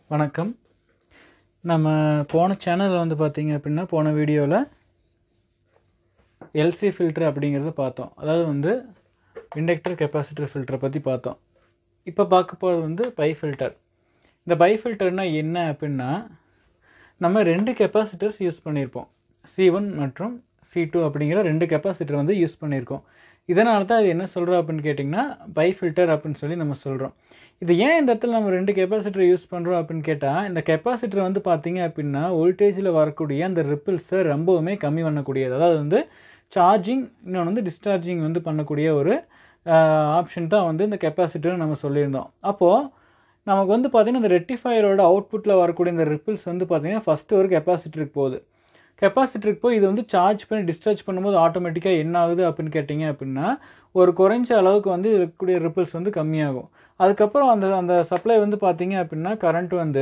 வணக்கம் நம்ம போன சேனலில் வந்து பார்த்தீங்க அப்படின்னா போன வீடியோவில் எல்சி ஃபில்டர் அப்படிங்கிறத பார்த்தோம் அதாவது வந்து இண்டக்டர் கெப்பாசிட்டர் ஃபில்டரை பற்றி பார்த்தோம் இப்போ பார்க்க போகிறது வந்து பை ஃபில்டர் இந்த பை ஃபில்டர்னால் என்ன அப்படின்னா நம்ம ரெண்டு கெப்பாசிட்டர்ஸ் யூஸ் பண்ணியிருப்போம் சி ஒன் மற்றும் சி டூ அப்படிங்கிற ரெண்டு கெப்பாசிட்டர் வந்து யூஸ் பண்ணியிருக்கோம் இதனால தான் அது என்ன சொல்கிறோம் அப்படின்னு கேட்டிங்கன்னா பை ஃபில்டர் அப்படின்னு சொல்லி நம்ம சொல்கிறோம் இது ஏன் இந்த இடத்துல நம்ம ரெண்டு கெப்பாசிட்டர் யூஸ் பண்ணுறோம் அப்படின்னு கேட்டால் இந்த கெப்பாசிட்டர் வந்து பார்த்தீங்க அப்படின்னா வோல்டேஜில் வரக்கூடிய அந்த ரிப்பிள்ஸை ரொம்பவுமே கம்மி பண்ணக்கூடியது அதாவது வந்து சார்ஜிங் இன்னொன்று வந்து டிஸ்சார்ஜிங் வந்து பண்ணக்கூடிய ஒரு ஆப்ஷன் தான் வந்து இந்த கெப்பாசிட்டர் நம்ம சொல்லியிருந்தோம் அப்போது நமக்கு வந்து பார்த்திங்கன்னா இந்த ரெட்டிஃபயரோட அவுட்புட்டில் வரக்கூடிய இந்த ரிப்பிள்ஸ் வந்து பார்த்திங்கன்னா ஃபஸ்ட்டு ஒரு கெப்பாசிட்டருக்கு போகுது கெப்பாசிட்டருக்கு போய் இது வந்து சார்ஜ் பண்ணி டிஸ்சார்ஜ் பண்ணும்போது ஆட்டோமேட்டிக்காக என்ன ஆகுது அப்படின்னு கேட்டிங்க அப்படின்னா ஒரு குறைஞ்ச அளவுக்கு வந்து இருக்கக்கூடிய ரிப்பிள்ஸ் வந்து கம்மியாகும் அதுக்கப்புறம் அந்த அந்த சப்ளை வந்து பார்த்திங்க அப்படின்னா கரண்ட் வந்து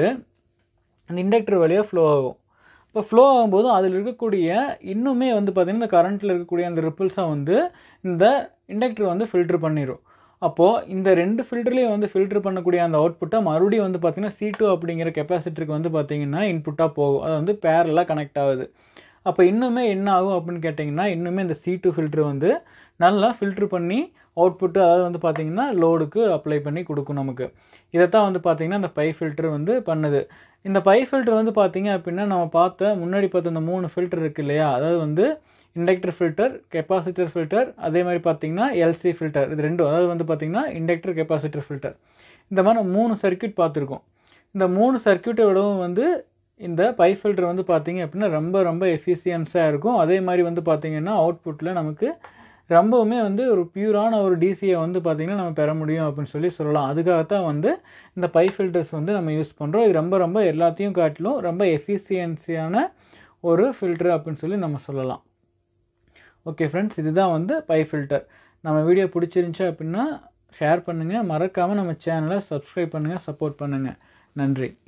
அந்த இண்டக்டர் வழியாக ஃப்ளோ ஆகும் இப்போ ஃப்ளோ ஆகும்போது அதில் இருக்கக்கூடிய இன்னுமே வந்து பார்த்திங்கன்னா இந்த கரண்ட்டில் இருக்கக்கூடிய அந்த ரிப்பிள்ஸை வந்து இந்த இண்டக்டர் வந்து ஃபில்ட்ரு பண்ணிடும் அப்போது இந்த ரெண்டு ஃபில்டர்லேயும் வந்து ஃபில்ட்ரு பண்ணக்கூடிய அந்த அவுட்புட்டை மறுபடியும் வந்து பார்த்திங்கன்னா சி டூ அப்படிங்கிற கெப்பாசிட்டருக்கு வந்து பார்த்திங்கன்னா இன்புட்டாக போகும் அது வந்து பேரலாக கனெக்ட் ஆகுது அப்போ இன்னுமே என்ன ஆகும் அப்படின்னு கேட்டிங்கன்னா இன்னுமே இந்த சி டூ ஃபில்ட்ரு வந்து நல்லா ஃபில்ட்ரு பண்ணி அவுட்புட்டு அதாவது வந்து பார்த்திங்கன்னா லோடுக்கு அப்ளை பண்ணி கொடுக்கும் நமக்கு இதைத்தான் வந்து பார்த்திங்கன்னா இந்த பை ஃபில்டர் வந்து பண்ணுது இந்த பை ஃபில்டர் வந்து பார்த்திங்க அப்படின்னா நம்ம பார்த்த முன்னாடி பார்த்த இந்த மூணு ஃபில்டர் இருக்குது இல்லையா அதாவது வந்து இண்டக்டர் ஃபில்டர் கெப்பாசிட்டர் ஃபில்டர் அதே மாதிரி பார்த்தீங்கன்னா எல்சி ஃபில்டர் இது ரெண்டும் அதாவது வந்து பார்த்திங்கன்னா இண்டக்டர் கெப்பாசிட்டர் ஃபில்டர் இந்த மாதிரி மூணு சர்க்கியூட் பார்த்துருக்கோம் இந்த மூணு சர்க்கியூட்டை விடவும் வந்து இந்த பை ஃபில்டர் வந்து பார்த்திங்க அப்படின்னா ரொம்ப ரொம்ப எஃபிஷியன்ஸாக இருக்கும் அதே மாதிரி வந்து பார்த்திங்கன்னா அவுட்புட்டில் நமக்கு ரொம்பவுமே வந்து ஒரு பியூரான ஒரு டிசியை வந்து பார்த்திங்கன்னா நம்ம பெற முடியும் அப்படின்னு சொல்லி சொல்லலாம் அதுக்காகத்தான் வந்து இந்த பை ஃபில்டர்ஸ் வந்து நம்ம யூஸ் பண்ணுறோம் இது ரொம்ப ரொம்ப எல்லாத்தையும் காட்டிலும் ரொம்ப எஃபிஷியன்சியான ஒரு ஃபில்டர் அப்படின்னு சொல்லி நம்ம சொல்லலாம் ஓகே ஃப்ரெண்ட்ஸ் இதுதான் வந்து பை ஃபில்டர் நம்ம வீடியோ பிடிச்சிருந்துச்சி அப்படின்னா ஷேர் பண்ணுங்கள் மறக்காமல் நம்ம சேனலை சப்ஸ்கிரைப் பண்ணுங்கள் சப்போர்ட் பண்ணுங்கள் நன்றி